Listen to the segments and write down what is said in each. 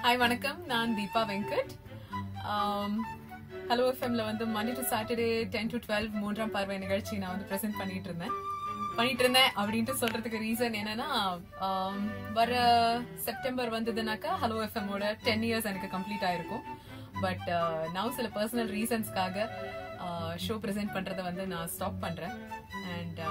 hi வணக்கம் நான் Deepa Venkat hello எஃப்எம்ல வந்து மணி to Saturday ten to twelve மூன்றாம் பார்வை நிகழ்ச்சி நான் வந்து ப்ரெசென்ட் பண்ணிட்டு இருந்தேன் பண்ணிட்டு இருந்தேன் அப்படின்ட்டு சொல்றதுக்கு ரீசன் என்னன்னா ஆம், வர செப்டம்பர் வந்ததுனாக்கா ஹலோ எஃப்எம்மோட டென் இயர்ஸ் எனக்கு கம்ப்ளீட் ஆயிருக்கும் பட் நான் சில பர்சனல் ரீசன்ஸ்க்காக ஷோ ப்ரெசென்ட் பண்றதை வந்து நான் ஸ்டாப் பண்றேன் அண்ட்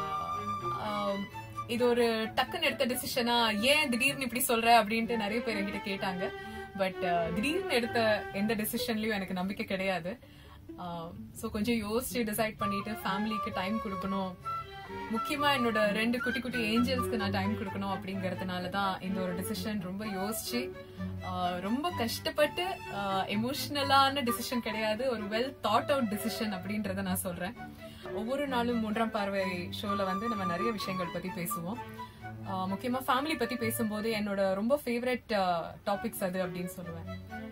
இது ஒரு டக்குன்னு எடுத்த டிசிஷனா ஏன் திடீர்னு இப்படி சொல்ற அப்படின்ட்டு நிறைய பேர் என்கிட்ட கேட்டாங்க பட் திடீர்னு எடுத்த எந்த டிசிஷன்லயும் எனக்கு நம்பிக்கை கிடையாது ஸோ கொஞ்சம் யோசிச்சு டிசைட் பண்ணிட்டு ஃபேமிலிக்கு டைம் கொடுக்கணும் முக்கியமா என்னோட ரெண்டு குட்டி குட்டி ஏஞ்சல்ஸ்க்கு நான் டைம் கொடுக்கணும் அப்படிங்கறதுனால தான் இந்த ஒரு டிசிஷன் ரொம்ப யோசிச்சு ஆஹ், ரொம்ப கஷ்டப்பட்டு எமோஷனலான டிசிஷன் கிடையாது ஒரு வெல் தாட் அவுட் டிசிஷன் அப்படின்றத நான் சொல்றேன் ஒவ்வொரு நாளும் மூன்றாம் பார்வை ஷோல வந்து நம்ம நிறைய விஷயங்கள் பத்தி பேசுவோம் ஆஹ், முக்கியமா ஃபேமிலி பத்தி பேசும்போது என்னோட ரொம்ப ஃபேவரட் டாபிக்ஸ் அது அப்படின்னு சொல்லுவேன்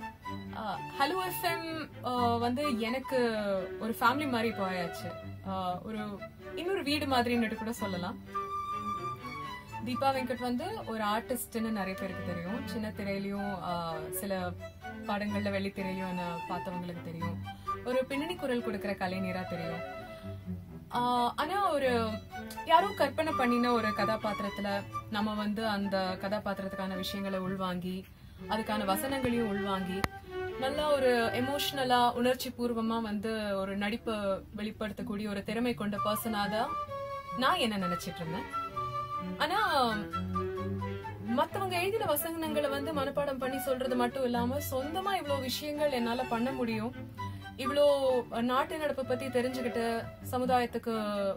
ஹலோ எஃப்எம் வந்து எனக்கு ஒரு ஃபேமிலி மாதிரி இப்போ ஆயாச்சு ஆஹ், ஒரு இன்னொரு வீடு மாதிரின்னு கூட சொல்லலாம் தீபா வெங்கட் வந்து ஒரு ஆர்டிஸ்ட்னு நிறைய பேருக்கு தெரியும் சின்ன திரையிலயும் ஆஹ், சில படங்கள்ல வெள்ளித்திரையிலும் என்ன பார்த்தவங்களுக்கு தெரியும் ஒரு பின்னணி குரல் கொடுக்கிற கலைஞரா தெரியும் ஆஹ், ஆனா ஒரு யாரோ கற்பனை பண்ணின ஒரு கதாபாத்திரத்துல நம்ம வந்து அந்த கதாபாத்திரத்துக்கான விஷயங்களை உள்வாங்கி அதுக்கான வசனங்களையும் உள்வாங்கி நல்லா ஒரு எமோஷனலா உணர்ச்சி பூர்வமா வந்து ஒரு நடிப்பை வெளிப்படுத்தக்கூடிய ஒரு திறமை கொண்ட பர்சனா தான் நான் என்ன நினைச்சிட்டு இருந்தேன் ஆனா மத்தவங்க எழுதின வசனங்களை வந்து மனப்பாடம் பண்ணி சொல்றது மட்டும் இல்லாம சொந்தமா இவ்வளவு விஷயங்கள் என்னால பண்ண முடியும் இவ்வளோ நாட்டு நடப்பு பத்தி தெரிஞ்சுக்கிட்டு சமுதாயத்துக்கு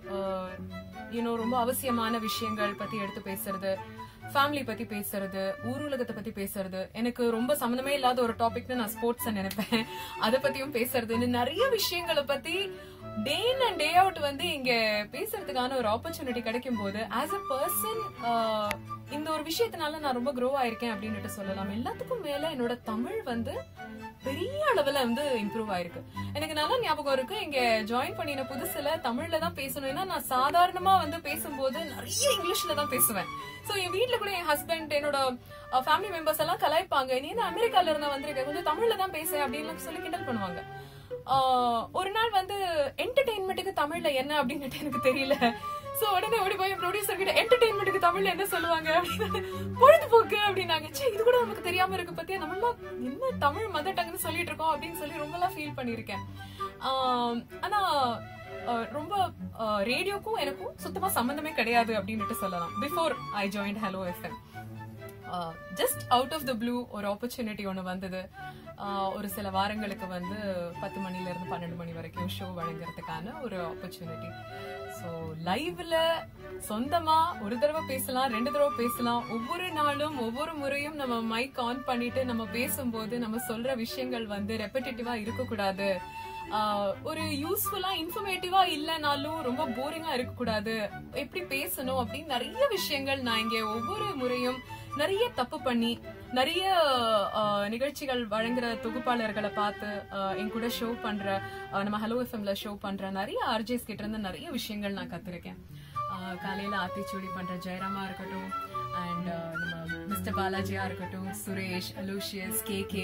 யூனோ ரொம்ப அவசியமான விஷயங்கள் பத்தி எடுத்து பேசுறது ஃபேமிலி பத்தி பேசுறது ஊர் உலகத்தை பத்தி பேசுறது எனக்கு ரொம்ப சம்மந்தமே இல்லாத ஒரு டாபிக்னு நான் ஸ்போர்ட்ஸ் நினைப்பேன் அதை பத்தியும் பேசுறதுன்னு நிறைய விஷயங்களை பத்தி டே அண்ட் டே அவுட் வந்து இங்க பேசுறதுக்கான ஒரு ஆப்பர்ச்சுனிட்டி கிடைக்கும் போது ஆஸ் அ பர்சன் இந்த ஒரு விஷயத்தினால நான் ரொம்ப க்ரோ ஆயிருக்கேன் அப்படின்னுட்டு சொல்லலாம் எல்லாத்துக்கும் மேல என்னோட தமிழ் வந்து பெரிய அளவுல வந்து இம்ப்ரூவ் ஆயிருக்கு எனக்கு நல்லா ஞாபகம் இருக்கு இங்க ஜாயின் பண்ணின புதுசுல தமிழ்ல தான் பேசணும் ஏன்னா நான் சாதாரணமா வந்து பேசும்போது நிறைய இங்கிலீஷ்ல தான் பேசுவேன் சோ என் வீட்ல கூட என் ஹஸ்பண்ட் என்னோட ஃபேமிலி மெம்பர்ஸ் எல்லாம் கலாய்ப்பாங்க நீ என்ன அமெரிக்கால இருந்தா வந்திருக்க கொஞ்சம் தமிழ்ல தான் பேச அப்படின்னு சொல்லி கிண்டல் பண்ணுவாங்க ஆஹ் ஒரு நாள் வந்து என்டர்டெயின்மெண்ட்டுக்கு தமிழ்ல என்ன அப்படின்னு எனக்கு தெரியல சோ உடனே ஓடி போய் ப்ரொடியூசர் கிட்ட என்டர்டெயின்மெண்ட்டுக்கு தமிழ்ல என்ன சொல்லுவாங்க அப்படின்னு பொழுதுபோக்கு அப்படின்னாங்க சே இது கூட நமக்கு தெரியாம இருக்கு பத்தியா நம்ம என்ன தமிழ் மதர் டங்னு சொல்லிட்டு இருக்கோம் அப்படின்னு சொல்லி ரொம்ப எல்லாம் ஃபீல் பண்ணிருக்கேன் ஆஹ் ஆனா ஆஹ் ரொம்ப ரேடியோக்கும் எனக்கும் சுத்தமா சம்பந்தமே கிடையாது அப்படின்னுட்டு சொல்லலாம் before I join hello FM just out of the blue ஒரு ஆப்பர்ச்சுனிட்டி ஒன்று வந்தது ஆஹ் ஒரு சில வாரங்களுக்கு வந்து பத்து மணில இருந்து பன்னெண்டு மணி வரைக்கும் ஷோ வழங்குறதுக்கான ஒரு ஆப்பர்ச்சுனிட்டி ஸோ லைவ்ல சொந்தமா ஒரு தடவை பேசலாம் ரெண்டு தடவை பேசலாம் ஒவ்வொரு நாளும் ஒவ்வொரு முறையும் நம்ம மைக் ஆன் பண்ணிட்டு நம்ம பேசும்போது நம்ம சொல்ற விஷயங்கள் வந்து ரெப்படேட்டிவா இருக்கக்கூடாது ஆஹ் ஒரு யூஸ்ஃபுல்லா இன்ஃபர்மேட்டிவா இல்லைனாலும் ரொம்ப போரிங்கா இருக்கக்கூடாது எப்படி பேசணும் அப்படின்னு நிறைய விஷயங்கள் நான் இங்க ஒவ்வொரு முறையும் நிறைய தப்பு பண்ணி நிறைய ஆஹ், நிகழ்ச்சிகள் வழங்குற தொகுப்பாளர்களை பார்த்து ஆஹ், என் கூட ஷோ பண்ற ஆஹ், நம்ம ஹலோ எஃப்எம்ல ஷோ பண்ற நிறைய ஆர்ஜேஸ் கிட்ட இருந்து நிறைய விஷயங்கள் நான் கத்துருக்கேன் ஆஹ், காலையில ஆத்திச்சூடி பண்ற ஜெயராமா இருக்கட்டும் அண்ட் நம்ம மிஸ்டர் பாலாஜியா இருக்கட்டும் Suresh Aloysius K K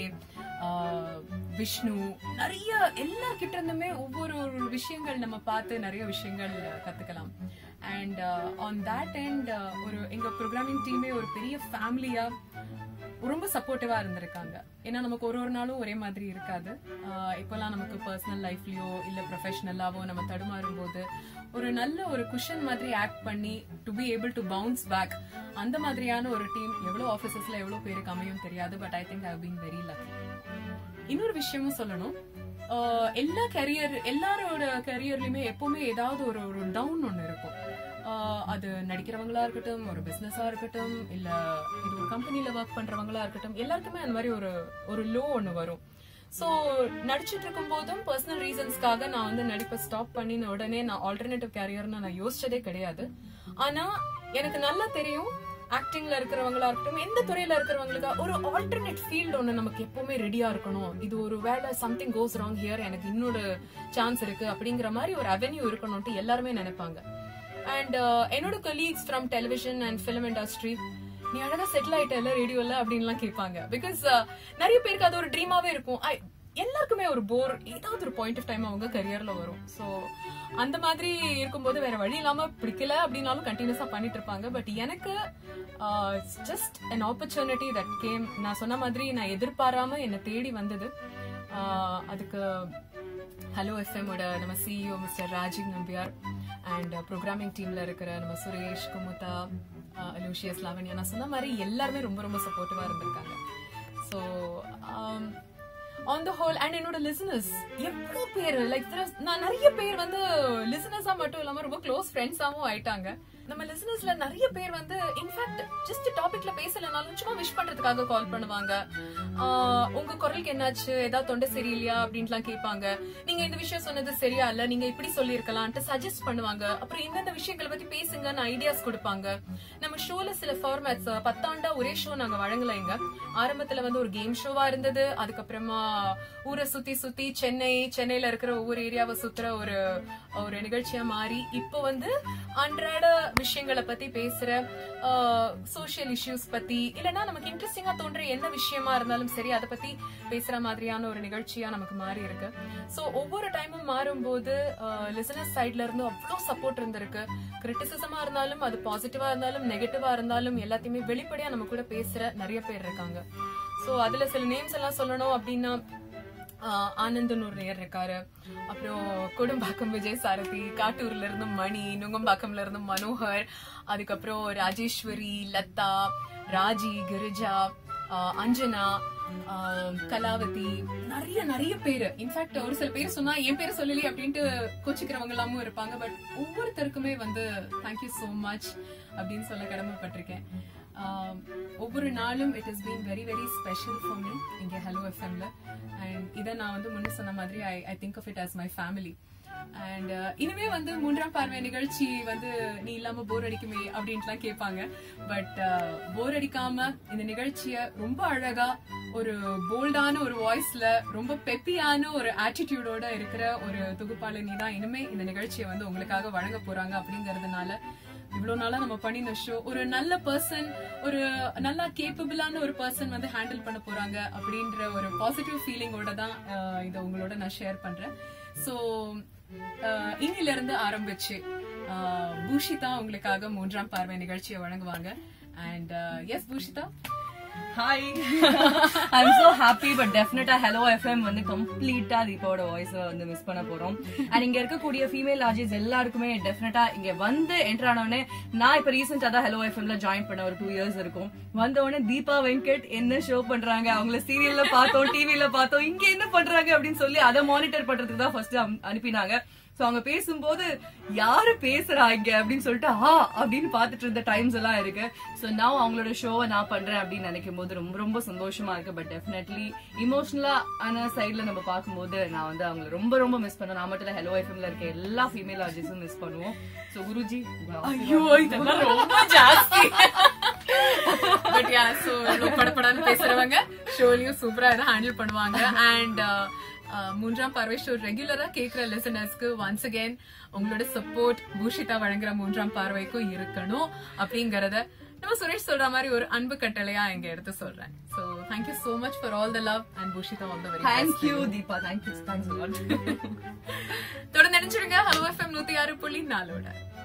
Vishnu நிறைய எல்லார்கிட்ட இருந்துமே ஒவ்வொரு ஒரு விஷயங்கள் நம்ம பார்த்து நிறைய விஷயங்கள் கத்துக்கலாம் அண்ட் ஆன் தேட் அண்ட் ஒரு எங்க ப்ரோக்ராமிங் டீமே ஒரு பெரிய ஃபேமிலியா ரொம்ப சப்போர்ட்டிவா இருந்திருக்காங்க ஏன்னா நமக்கு ஒரு ஒரு நாளும் ஒரே மாதிரி இருக்காது ஆஹ் இப்பெல்லாம் நமக்கு பர்சனல் லைஃப்லயோ இல்ல ப்ரொஃபஷனலாவோ நம்ம தடுமாறும் போது ஒரு நல்ல ஒரு குஷன் மாதிரி ஆக்ட் பண்ணி to be able to bounce back அந்த மாதிரியான ஒரு டீம் எவ்வளவு ஆஃபீஸஸ்ல எவ்வளவு பேருக்கு அமையும் தெரியாது but I think I been very lucky இன்னொரு விஷயமும் சொல்லணும் ஆஹ் எல்லா கரியர் எல்லாரோட கரியர்லயுமே எப்பவுமே ஏதாவது ஒரு ஒரு டவுன் ஒண்ணு இருக்கும் ஆஹ் அது நடிக்கிறவங்களா இருக்கட்டும் ஒரு பிசினஸா இருக்கட்டும் இல்ல இது ஒரு கம்பெனில ஒர்க் பண்றவங்களா இருக்கட்டும் எல்லாருக்குமே அந்த மாதிரி ஒரு ஒரு லோ ஒண்ணு வரும் சோ நடிச்சிட்டு இருக்கும் போதும் பர்சனல் ரீசன்ஸ்க்காக நான் வந்து நடிப்பை ஸ்டாப் பண்ணின உடனே நான் ஆல்டர்னேட்டிவ் கேரியர்னு நான் யோசிச்சதே கிடையாது ஆனா எனக்கு நல்லா தெரியும் ஆக்டிங்ல இருக்கிறவங்களா இருக்கட்டும் எந்த துறையில இருக்கிறவங்களுக்கு ஒரு ஆல்டர்னேட் ஃபீல்டு ஒண்ணு நமக்கு எப்பவுமே ரெடியா இருக்கணும் இது ஒரு வேலை சம்திங் கோஸ் ராங் ஹியர் எனக்கு இன்னொரு சான்ஸ் இருக்கு அப்படிங்கிற மாதிரி ஒரு அவென்யூ இருக்கணும்ட்டு எல்லாருமே நினைப்பாங்க அண்ட் என்னோட colleagues from television and film industry நீ அழகா செட்டில் ஆயிட்டல ரேடியோல அப்படின்லாம் கேட்பாங்க பிகாஸ் நிறைய பேருக்கு அது ஒரு ட்ரீமாவே இருக்கும் I- எல்லாருக்குமே ஒரு போர் ஏதாவது ஒரு பாயிண்ட் ஆஃப் டைம் அவங்க கரியர்ல வரும் சோ அந்த மாதிரி இருக்கும்போது வேற வழி இல்லாம பிடிக்கல அப்படின்னாலும் கண்டினியூஸா பண்ணிட்டு இருப்பாங்க பட் எனக்கு just an opportunity that came நான் சொன்ன மாதிரி நான் எதிர்பாராம என்னை தேடி வந்தது ஆஹ் அதுக்கு ஹலோ எஃப்எம்மோட நம்ம CEO mister Rajeev Nambiar and programming டீம்ல இருக்கிற நம்ம சுரேஷ் குமுதா லூஷியஸ் லாவண்யா நான் சொன்ன மாதிரி எல்லாருமே ரொம்ப ரொம்ப சப்போர்ட்டிவா இருந்திருக்காங்க so on the whole and என்னோட லிசனர்ஸ் எவ்வளோ பேர் லைக் நான் நிறைய பேர் வந்து லிசனர்ஸா மட்டும் இல்லாம ரொம்ப க்ளோஸ் ஃப்ரெண்ட்ஸாவும் ஆயிட்டாங்க நம்ம லிசனர்ஸ்ல நிறைய பேர் வந்து இன்ஃபேக்ட் ஜஸ்ட் டாபிக்ல பேசலனாலும் சும்மா விஷ் பண்றதுக்காக கால் பண்ணுவாங்க ஆஹ் உங்க குரலுக்கு என்னாச்சு ஏதாவது தொண்டை சரியில்லையா அப்படின்ட்டுலாம் கேட்பாங்க நீங்க இந்த விஷயம் சொன்னது சரியா இல்ல நீங்க இப்படி சொல்லியிருக்கலாம்ட்டு சஜஸ்ட் பண்ணுவாங்க அப்புறம் இந்தந்த விஷயங்களை பத்தி பேசுங்கன்னு ஐடியாஸ் கொடுப்பாங்க நம்ம ஷோல சில ஃபார்மேட்ஸ் பத்தாண்டா ஒரே ஷோ நாங்க வழங்கல இங்க ஆரம்பத்துல வந்து ஒரு கேம் ஷோவா இருந்தது அதுக்கப்புறமா ஊரை சுத்தி சுத்தி சென்னை சென்னையில இருக்கிற ஒவ்வொரு ஏரியாவை சுத்துற ஒரு ஒரு நிகழ்ச்சியா மாறி இப்போ வந்து அன்றாட விஷயங்களை பத்தி பேசுற சோஷியல் இஷ்யூஸ் பத்தி இல்லைன்னா நமக்கு இன்ட்ரெஸ்டிங்கா தோன்ற என்ன விஷயமா இருந்தாலும் சரி அதை பத்தி பேசுற மாதிரியான ஒரு நிகழ்ச்சியா நமக்கு மாறி இருக்கு சோ ஒவ்வொரு டைமும் மாறும்போது லிசனர்ஸ் சைட்ல இருந்து அவ்வளோ சப்போர்ட் இருந்திருக்கு கிரிட்டிசிசமா இருந்தாலும் அது பாசிட்டிவா இருந்தாலும் நெகட்டிவா இருந்தாலும் எல்லாத்தையுமே வெளிப்படையா நம்ம கூட பேசுற நிறைய பேர் இருக்காங்க சோ அதுல சில நேம்ஸ் எல்லாம் சொல்லணும் அப்படின்னா ஆஹ் ஆனந்தன் ஒரு நேர் இருக்காரு அப்புறம் கொடும்பாக்கம் விஜய் சாரதி காட்டூர்ல இருந்து மணி நுங்கம்பாக்கம்ல இருந்து மனோகர் அதுக்கப்புறம் ராஜேஸ்வரி லதா ராஜி கிரிஜா ஆஹ் அஞ்சனா ஆஹ் கலாவதி நிறைய நிறைய பேரு இன்ஃபேக்ட் ஒரு சில பேர் சொன்னா என் பேர் சொல்லலையே அப்படின்ட்டு கோச்சிக்கிறவங்க எல்லாமும் இருப்பாங்க பட் ஒவ்வொருத்தருக்குமே வந்து தேங்க்யூ so மச் அப்படின்னு சொல்ல கடமைப்பட்டிருக்கேன் ஆஹ் ஒவ்வொரு நாளும் it is been very very special for me இங்கே ஹலோ எஃப்எம்ல அண்ட் இதை நான் வந்து முன்ன சொன்ன மாதிரி I I think of it as my family and இனிமே வந்து மூன்றாம் பார்வை நிகழ்ச்சி வந்து நீ இல்லாம போர் அடிக்குமே அப்படின்ட்டுலாம் கேட்பாங்க பட் போர் அடிக்காம இந்த நிகழ்ச்சிய ரொம்ப அழகா ஒரு போல்டான ஒரு வாய்ஸ்ல ரொம்ப பெப்பியான ஒரு ஆட்டிடியூடோட இருக்கிற ஒரு தொகுப்பாளர் தான் இனிமே இந்த நிகழ்ச்சியை வந்து உங்களுக்காக வழங்க போறாங்க அப்படிங்கறதுனால இவ்வளவு நாளா நம்ம பண்ணின ஷோ ஒரு நல்ல பர்சன் ஒரு நல்லா கேப்பபிளான ஒரு பர்சன் வந்து ஹேண்டில் பண்ண போறாங்க அப்படின்ற ஒரு பாசிட்டிவ் ஃபீலிங்கோட தான் அஹ், இதை உங்களோட நான் ஷேர் பண்றேன் ஸோ இன்னில இருந்து ஆரம்பிச்சு அஹ், பூஷிதா உங்களுக்காக மூன்றாம் பார்வை நிகழ்ச்சியை வழங்குவாங்க and S Pushitha hi I'm so happy but டெஃபினட்டா ஹலோ எஃப்எம் வந்து கம்ப்ளீட்டா தீபாவோட வாய்ஸ் வந்து மிஸ் பண்ண போறோம் அண்ட் இங்க இருக்கக்கூடிய ஃபீமேல் ஆர்ஜிஸ் எல்லாருக்குமே டெஃபினட்டா இங்க வந்து என்டர் ஆனவொடனே நான் இப்ப ரீசெண்டா தான் ஹலோ எஃப்எம்ல ஜாயின் பண்ண ஒரு டூ இயர்ஸ் இருக்கும் வந்த உடனே தீபா வெங்கட் என்ன ஷோ பண்றாங்க அவங்கள சீரியல்ல பார்த்தோம் டிவில பார்த்தோம் இங்க என்ன பண்றாங்க அப்படின்னு சொல்லி அதை மானிட்டர் பண்றதுக்கு தான் ஃபர்ஸ்ட் அனுப்பினாங்க சோ அவங்க பேசும்போது யாரு பேசுறாங்க அப்படின்னு சொல்லிட்டு ஆ அப்படின்னு பாத்துட்டு இருந்த டைம்ஸ் எல்லாம் இருக்கு சோ நான் அவங்களோட ஷோவை நான் பண்றேன் அப்படின்னு நினைக்கும் போது ரொம்ப ரொம்ப சந்தோஷமா இருக்கு பட் டெஃபினெட்லி இமோஷனலா ஆன சைட்ல நம்ம பார்க்கும்போது நான் வந்து அவங்களை ரொம்ப ரொம்ப மிஸ் பண்ணேன் நான் மட்டும் ஹலோ எஃப்எம்ல இருக்க எல்லா ஃபீமேல் ஆர்ஜிஸும் மிஸ் பண்ணுவோம் சோ குருஜி ஐயோ இதெல்லாம் ரொம்ப ஜாஸ்தி பட் யா சோ படப்படான்னு பேசுறவங்க ஷோலையும் சூப்பரா இதை ஹேண்டில் பண்ணுவாங்க அண்ட் மூன்றாம் பார்வை ஷோ ரெகுலரா கேக்குற லிசனர்ஸ்க்கு ஒன்ஸ் அகேன் உங்களோட சப்போர்ட் பூஷிதா வழங்குற மூன்றாம் பார்வைக்கும் இருக்கணும் அப்படிங்கறத நம்ம சுரேஷ் சொல்ற மாதிரி ஒரு அன்பு கட்டளையா இங்க எடுத்து சொல்றேன் so thank you so much for all the love and Pushitha all the very thank you Deepa thank you thanks தொடர்ந்து நினைச்சிருங்க ஹலோ எஃப்எம் நூத்தி ஆறு புள்ளி நாலோட